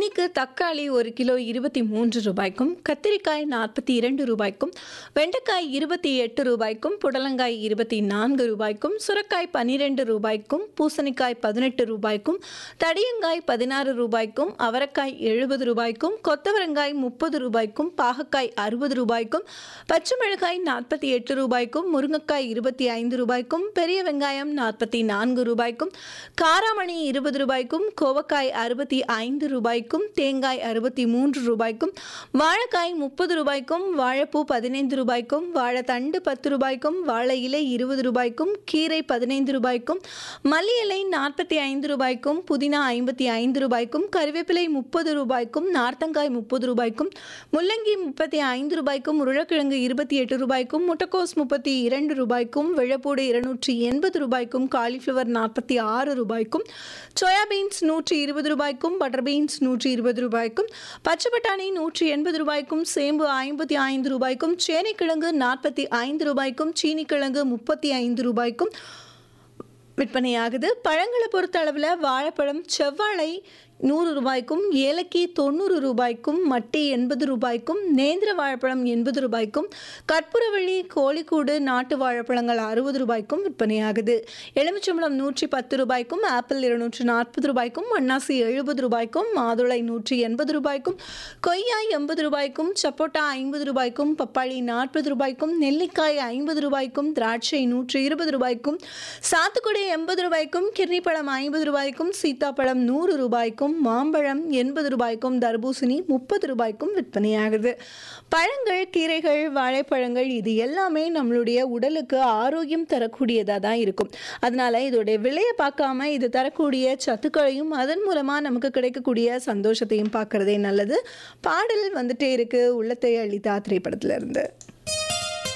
இன்னைக்கு தக்காளி ஒரு கிலோ இருபத்தி மூன்று ரூபாய்க்கும் கத்திரிக்காய் நாற்பத்தி இரண்டு ரூபாய்க்கும் வெண்டைக்காய் இருபத்தி எட்டு ரூபாய்க்கும் புடலங்காய் இருபத்தி நான்கு ரூபாய்க்கும் சுரக்காய் பன்னிரெண்டு ரூபாய்க்கும் பூசணிக்காய் பதினெட்டு ரூபாய்க்கும் தடியங்காய் பதினாறு ரூபாய்க்கும் அவரைக்காய் எழுபது ரூபாய்க்கும் கொத்தவரங்காய் முப்பது ரூபாய்க்கும் பாகக்காய் அறுபது ரூபாய்க்கும் பச்சை மிளகாய் நாற்பத்தி எட்டு ரூபாய்க்கும் முருங்கைக்காய் இருபத்தி ஐந்து ரூபாய்க்கும் பெரிய வெங்காயம் நாற்பத்தி நான்கு ரூபாய்க்கும் காராமணி இருபது ரூபாய்க்கும் கோவக்காய் அறுபத்தி ஐந்து ரூபாய்க்கும் தேங்காய் அறுபத்தி மூன்று ரூபாய்க்கும் வாழைக்காய் முப்பது ரூபாய்க்கும் வாழைப்பூ பதினைந்து ரூபாய்க்கும் வாழைத்தண்டு பத்து ரூபாய்க்கும் வாழை இலை இருபது ரூபாய்க்கும் கீரை பதினைந்து ரூபாய்க்கும் மல்லி இலை நாற்பத்தி ஐந்து ரூபாய்க்கும் புதினா ஐம்பத்தி ஐந்து ரூபாய்க்கும் கறிவேப்பிலை முப்பது ரூபாய்க்கும் நார்த்தங்காய் முப்பது ரூபாய்க்கும் முள்ளங்கி முப்பத்தி ஐந்து ரூபாய்க்கும் உருளைக்கிழங்கு இருபத்தி எட்டு ரூபாய்க்கும் முட்டைக்கோஸ் முப்பத்தி இரண்டு ரூபாய்க்கும் வெள்ளப்பூடு இருநூற்றி எண்பது ரூபாய்க்கும் காலிஃப்ளவர் நாற்பத்தி ஆறு ரூபாய்க்கும் சோயா பீன்ஸ் நூற்றி இருபது ரூபாய்க்கும் பட்டர் பீன்ஸ் நூற்றி இருபது ரூபாய்க்கும் பச்சை பட்டாணி நூற்றி எண்பது ரூபாய்க்கும் சேம்பு ஐம்பத்தி ஐந்து ரூபாய்க்கும் சேனைக்கிழங்கு நாற்பத்தி ஐந்து ரூபாய்க்கும் சீனிக்கிழங்கு முப்பத்தி ஐந்து ரூபாய்க்கும் விற்பனையாகுது பழங்களை பொறுத்த அளவில் வாழைப்பழம் செவ்வாழை நூறு ரூபாய்க்கும் ஏலக்கி தொண்ணூறு ரூபாய்க்கும் மட்டி எண்பது ரூபாய்க்கும் நேந்திர வாழைப்பழம் எண்பது ரூபாய்க்கும் கற்பூரவள்ளி கோழிக்கூடு நாட்டு வாழைப்பழங்கள் அறுபது ரூபாய்க்கும் விற்பனையாகுது எலுமிச்சம்பழம் நூற்றி பத்து ரூபாய்க்கும் ஆப்பிள் இருநூற்று நாற்பது ரூபாய்க்கும் அன்னாசி எழுபது ரூபாய்க்கும் மாதுளை நூற்றி எண்பது ரூபாய்க்கும் கொய்யா எண்பது ரூபாய்க்கும் சப்போட்டா ஐம்பது ரூபாய்க்கும் பப்பாளி நாற்பது ரூபாய்க்கும் நெல்லிக்காய் ஐம்பது ரூபாய்க்கும் திராட்சை நூற்றி இருபது ரூபாய்க்கும் சாத்துக்குடி எண்பது ரூபாய்க்கும் கிர்னிப்பழம் ஐம்பது ரூபாய்க்கும் சீத்தாப்பழம் நூறு ரூபாய்க்கும் மாம்பழம் எண்பது ரூபாய்க்கும் தர்பூசணி முப்பது ரூபாய்க்கும் விற்பனையாகுது பழங்கள் கீரைகள் வாழைப்பழங்கள் இது எல்லாமே நம்மளுடைய உடலுக்கு ஆரோக்கியம் தரக்கூடியதாக தான் இருக்கும் அதனால இதோடைய விலையை பார்க்காம இது தரக்கூடிய சத்துக்களையும் அதன் மூலமாக நமக்கு கிடைக்கக்கூடிய சந்தோஷத்தையும் பார்க்கறதே நல்லது பாடல் வந்துட்டே இருக்கு உள்ளத்தை அளித்தா திரைப்படத்துல இருந்து